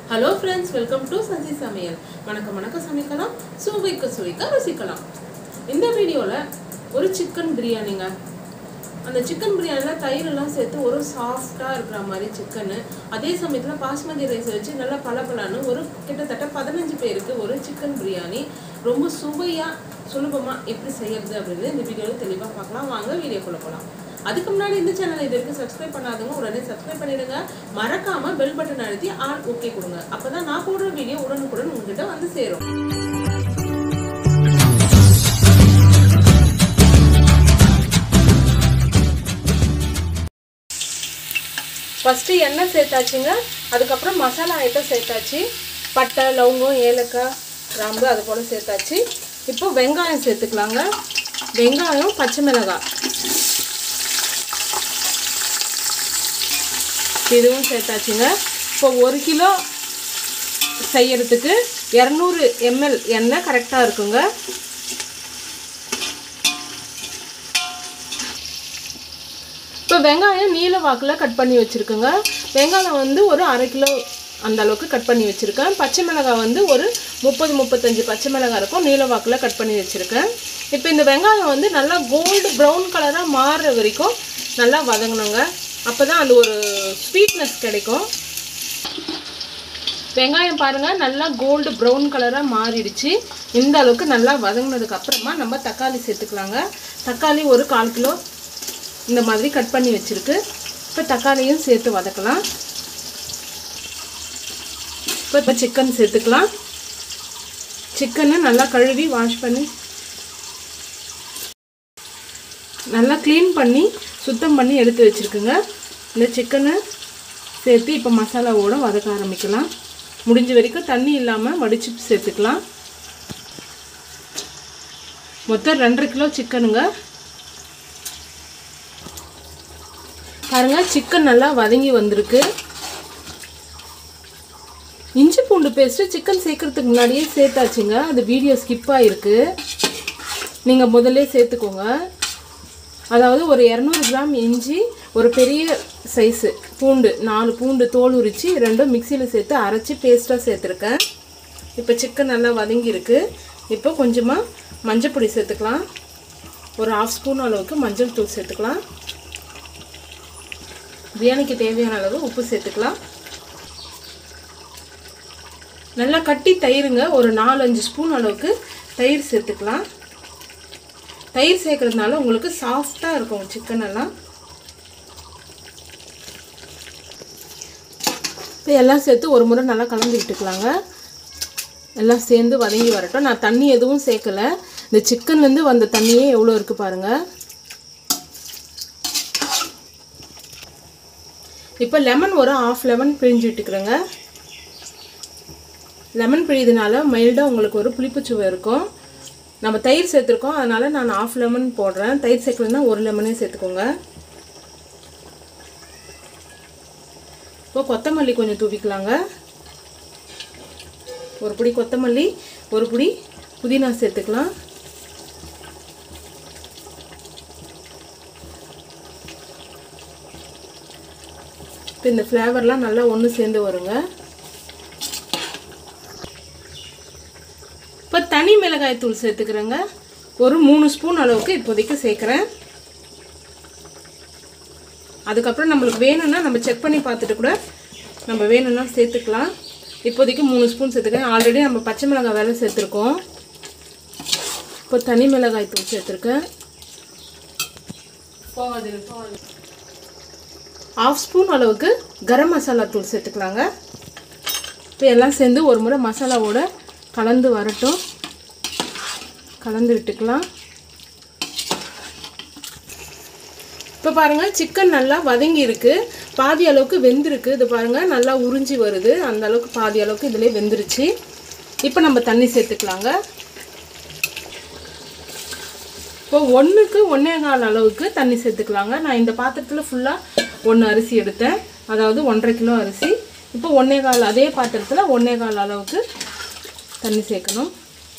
hello friends welcome to Sasi சமையல் வணக்கம் வணக்கம் சமைக்கலாம் சுவைக்க சுவைக்க ருசிக்கலாம் இந்த வீடியோவில் ஒரு சிக்கன் பிரியாணிங்க அந்த சிக்கன் பிரியாணியில் தயிரெல்லாம் சேர்த்து ஒரு சாஃப்டாக இருக்கிற மாதிரி சிக்கனு அதே சமயத்தில் பாஸ்மதி ரைஸ் வச்சு நல்லா பளபளன்னு ஒரு கிட்டத்தட்ட பதினஞ்சு பேருக்கு ஒரு சிக்கன் பிரியாணி ரொம்ப சுவையாக சுலபமாக எப்படி செய்யறது அப்படின்னு இந்த வீடியோவில் தெளிவாக பார்க்கலாம் வாங்க வீடியோக்குள்ளே போகலாம் அதுக்கு முன்னாடி இந்த சேனலை இது வரைக்கும் சப்ஸ்கிரைப் பண்ணாதவங்க உடனே சப்ஸ்கிரைப் பண்ணிடுங்க மறக்காம பெல் பட்டன் அழுத்தி ஆல் ஓகே கொடுங்க அப்பதான் நான் போடுற வீடியோ உடனுக்குடன் உங்ககிட்ட வந்து சேரும் ஃபஸ்ட்டு எண்ணெய் சேர்த்தாச்சுங்க அதுக்கப்புறம் மசாலா ஐட்டம் சேர்த்தாச்சு பட்டை லவங்கம் ஏலக்காய் கிராம்பு அது போல் சேர்த்தாச்சு இப்போ வெங்காயம் சேர்த்துக்கலாங்க வெங்காயம் பச்சை மிளகாய் இதுவும் சேர்த்தாச்சுங்க இப்போ ஒரு கிலோ செய்யறதுக்கு இரநூறு எம்எல் எண்ணெய் கரெக்டாக இருக்குங்க இப்போ வெங்காயம் நீல வாக்கில் கட் பண்ணி வச்சுருக்குங்க வெங்காயம் வந்து ஒரு அரை கிலோ அந்த அளவுக்கு கட் பண்ணி வச்சுருக்கேன் பச்சை மிளகாய் வந்து ஒரு முப்பது முப்பத்தஞ்சு பச்சை மிளகாய் இருக்கும் நீல வாக்கில் கட் பண்ணி வச்சுருக்கேன் இப்போ இந்த வெங்காயம் வந்து நல்லா கோல்டு ப்ரௌன் கலராக மாறுற வரைக்கும் நல்லா வதங்கணுங்க அப்போ தான் அது ஒரு ஸ்வீட்னஸ் கிடைக்கும் வெங்காயம் பாருங்கள் நல்லா கோல்டு ப்ரௌன் கலராக மாறிடுச்சு இந்த அளவுக்கு நல்லா வதங்கினதுக்கு அப்புறமா நம்ம தக்காளி சேர்த்துக்கலாங்க தக்காளி ஒரு கால் கிலோ இந்த மாதிரி கட் பண்ணி வச்சுருக்கு இப்போ தக்காளியும் சேர்த்து வதக்கலாம் இப்போ இப்போ சிக்கன் சேர்த்துக்கலாம் சிக்கனை நல்லா கழுவி வாஷ் பண்ணி நல்லா க்ளீன் பண்ணி சுத்தம் பண்ணி எடுத்து வச்சுருக்குங்க இந்த சிக்கனை சேர்த்து இப்போ மசாலாவோட வதக்க ஆரம்பிக்கலாம் முடிஞ்ச வரைக்கும் தண்ணி இல்லாமல் வடிச்சு சேர்த்துக்கலாம் மொத்தம் ரெண்டரை கிலோ சிக்கனுங்க பாருங்கள் சிக்கன் நல்லா வதங்கி வந்திருக்கு இஞ்சி பூண்டு பேஸ்ட்டு சிக்கன் சேர்க்கறதுக்கு முன்னாடியே சேர்த்தாச்சுங்க அது வீடியோ ஸ்கிப் ஆகிருக்கு நீங்கள் முதல்ல சேர்த்துக்கோங்க அதாவது ஒரு இரநூறு கிராம் இஞ்சி ஒரு பெரிய சைஸு பூண்டு நாலு பூண்டு தோல் உரித்து ரெண்டும் மிக்சியில் சேர்த்து அரைச்சி பேஸ்ட்டாக சேர்த்துருக்கேன் இப்போ சிக்கன் நல்லா வதங்கியிருக்கு இப்போ கொஞ்சமாக மஞ்சள் பொடி சேர்த்துக்கலாம் ஒரு ஆஃப் ஸ்பூன் அளவுக்கு மஞ்சள் தூள் சேர்த்துக்கலாம் பிரியாணிக்கு தேவையான அளவு உப்பு சேர்த்துக்கலாம் நல்லா கட்டி தயிருங்க ஒரு நாலஞ்சு ஸ்பூன் அளவுக்கு தயிர் சேர்த்துக்கலாம் தயிர் சேர்க்கறதுனால உங்களுக்கு சாஃப்டாக இருக்கும் சிக்கன் எல்லாம் இப்போ எல்லாம் சேர்த்து ஒரு முறை நல்லா கலந்து விட்டுக்கலாங்க எல்லாம் சேர்ந்து வதங்கி வரட்டும் நான் தண்ணி எதுவும் சேர்க்கலை இந்த சிக்கன்லேருந்து வந்த தண்ணியே எவ்வளோ இருக்குது பாருங்கள் இப்போ லெமன் ஒரு ஆஃப் லெமன் பிழிஞ்சு விட்டுக்கிறேங்க லெமன் பிழிதுனால மைல்டாக உங்களுக்கு ஒரு புளிப்புச்சுவை இருக்கும் நம்ம தயிர் சேர்த்துருக்கோம் அதனால் நான் ஆஃப் லெமன் போடுறேன் தயிர் சேர்க்கலன்னா ஒரு லெமனே சேர்த்துக்கோங்க இப்போ கொத்தமல்லி கொஞ்சம் தூவிக்கலாங்க ஒரு பிடி கொத்தமல்லி ஒரு பிடி புதினா சேர்த்துக்கலாம் இப்போ இந்த ஃப்ளேவர்லாம் நல்லா ஒன்று சேர்ந்து வருங்க இப்போ தனி மிளகாய் தூள் சேர்த்துக்கிறேங்க ஒரு மூணு ஸ்பூன் அளவுக்கு இப்போதைக்கு சேர்க்குறேன் அதுக்கப்புறம் நம்மளுக்கு வேணும்னா நம்ம செக் பண்ணி பார்த்துட்டு கூட நம்ம வேணும்னா சேர்த்துக்கலாம் இப்போதைக்கு மூணு ஸ்பூன் சேர்த்துக்கிறேன் ஆல்ரெடி நம்ம பச்சை மிளகாய் வேலை சேர்த்துருக்கோம் இப்போ தனி மிளகாய் தூள் சேர்த்துருக்கேன் போகாது போகாது ஆஃப் ஸ்பூன் அளவுக்கு கரம் மசாலா தூள் சேர்த்துக்கலாங்க இப்போ எல்லாம் சேர்ந்து ஒரு முறை மசாலாவோட கலந்து வரட்டும் கலந்து விட்டுக்கலாம் இப்போ பாருங்கள் சிக்கன் நல்லா வதங்கி இருக்கு பாதி அளவுக்கு வெந்திருக்கு இது பாருங்கள் நல்லா உறிஞ்சி வருது அந்த அளவுக்கு பாதி அளவுக்கு இதிலே வெந்துருச்சு இப்போ நம்ம தண்ணி சேர்த்துக்கலாங்க இப்போ ஒன்றுக்கு ஒன்றே கால் அளவுக்கு தண்ணி சேர்த்துக்கலாங்க நான் இந்த பாத்திரத்தில் ஃபுல்லாக ஒன்று அரிசி எடுத்தேன் அதாவது ஒன்றரை கிலோ அரிசி இப்போ ஒன்றே கால் அதே பாத்திரத்தில் ஒன்றே கால் அளவுக்கு தண்ணி சேர்க்கணும்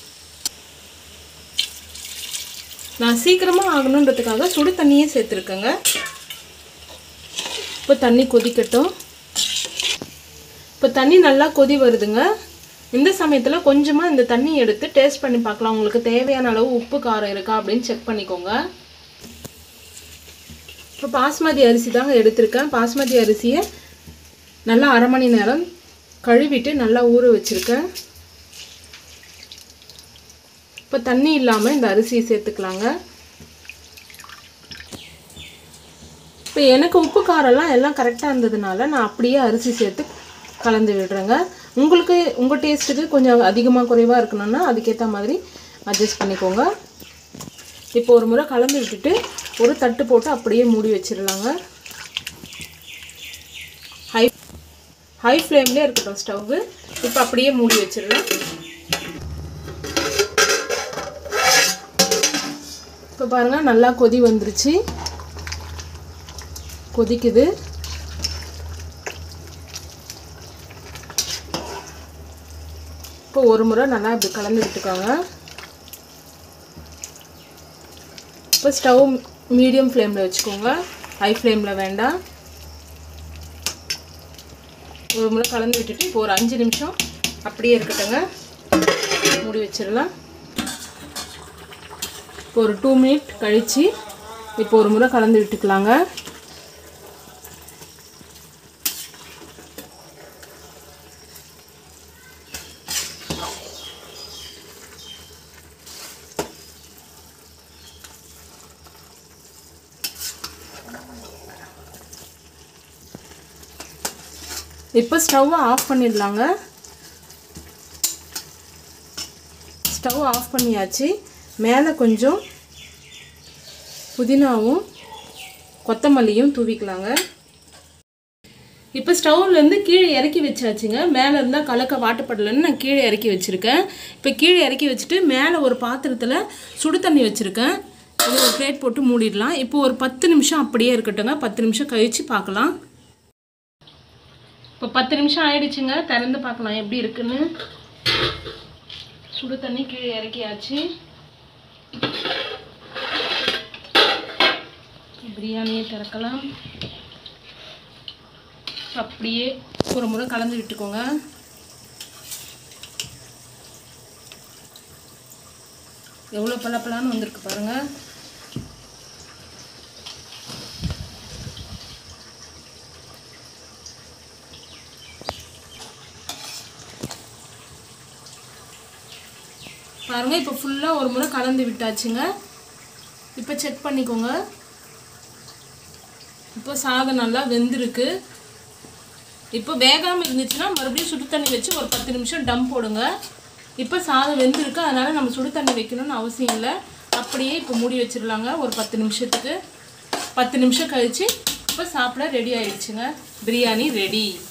நான் சீக்கிரமாக ஆகணுன்றதுக்காக சுடு தண்ணியே சேர்த்துருக்கேங்க இப்போ தண்ணி கொதிக்கட்டும் இப்போ தண்ணி நல்லா கொதி வருதுங்க இந்த சமயத்தில் கொஞ்சமாக இந்த தண்ணி எடுத்து டேஸ்ட் பண்ணி பார்க்கலாம் உங்களுக்கு தேவையான அளவு உப்பு காரம் இருக்கா அப்படின்னு செக் பண்ணிக்கோங்க இப்போ பாஸ்மதி அரிசி தாங்க எடுத்திருக்கேன் பாஸ்மதி அரிசியை நல்லா அரை மணி நேரம் கழுவிட்டு நல்லா ஊற வச்சுருக்கேன் இப்போ தண்ணி இல்லாமல் இந்த அரிசியை சேர்த்துக்கலாங்க இப்போ எனக்கு உப்பு காரம்லாம் எல்லாம் கரெக்டாக இருந்ததுனால நான் அப்படியே அரிசி சேர்த்து கலந்து விடுறேங்க உங்களுக்கு உங்கள் டேஸ்ட்டுக்கு கொஞ்சம் அதிகமாக குறைவாக இருக்கணும்னா அதுக்கேற்ற மாதிரி அட்ஜஸ்ட் பண்ணிக்கோங்க இப்போ ஒரு முறை கலந்து விட்டுட்டு ஒரு தட்டு போட்டு அப்படியே மூடி வச்சிடலாங்க ஹை ஹை ஃப்ளேம்லேயே இருக்கட்டும் ஸ்டவ்வு இப்போ அப்படியே மூடி வச்சிடலாம் இப்போ பாருங்கள் நல்லா கொதி வந்துருச்சு கொதிக்குது இப்போ ஒரு முறை நல்லா இப்படி கலந்து விட்டுக்கோங்க இப்போ ஸ்டவ் மீடியம் ஃப்ளேமில் வச்சுக்கோங்க ஹை ஃப்ளேமில் வேண்டாம் ஒரு முறை கலந்து விட்டுட்டு இப்போ ஒரு அஞ்சு நிமிஷம் அப்படியே இருக்கட்டுங்க மூடி வச்சிடலாம் இப்போ ஒரு டூ மினிட் கழித்து இப்போ ஒரு முறை கலந்து விட்டுக்கலாங்க இப்போ ஸ்டவ்வை ஆஃப் பண்ணிடலாங்க ஸ்டவ் ஆஃப் பண்ணியாச்சு மேலே கொஞ்சம் புதினாவும் கொத்தமல்லியும் தூவிக்கலாங்க இப்போ ஸ்டவ்லேருந்து கீழே இறக்கி வச்சாச்சுங்க மேலே இருந்தால் கலக்க வாட்டப்படலைன்னு நான் கீழே இறக்கி வச்சுருக்கேன் இப்போ கீழே இறக்கி வச்சுட்டு மேலே ஒரு பாத்திரத்தில் சுடு தண்ணி வச்சுருக்கேன் இது ஒரு பிளேட் போட்டு மூடிடலாம் இப்போ ஒரு பத்து நிமிஷம் அப்படியே இருக்கட்டுங்க பத்து நிமிஷம் கழித்து பார்க்கலாம் இப்போ பத்து நிமிஷம் ஆயிடுச்சுங்க திறந்து பார்க்கலாம் எப்படி இருக்குன்னு சுடு தண்ணி கீழே இறக்கியாச்சு பிரியாணியை திறக்கலாம் அப்படியே ஒரு முறை கலந்து விட்டுக்கோங்க எவ்வளோ பளபளன்னு வந்திருக்கு பாருங்க பாருங்க இப்போ ஃபுல்லாக ஒரு முறை கலந்து விட்டாச்சுங்க இப்போ செக் பண்ணிக்கோங்க இப்போ சாதம் நல்லா வெந்திருக்கு இப்போ வேகாமல் இருந்துச்சுன்னா மறுபடியும் சுடு தண்ணி வச்சு ஒரு பத்து நிமிஷம் டம் போடுங்க இப்போ சாதம் வெந்திருக்கு அதனால் நம்ம சுடு தண்ணி வைக்கணும்னு அவசியம் இல்லை அப்படியே இப்போ மூடி வச்சிடலாங்க ஒரு பத்து நிமிஷத்துக்கு பத்து நிமிஷம் கழித்து இப்போ சாப்பிட ரெடி ஆயிடுச்சுங்க பிரியாணி ரெடி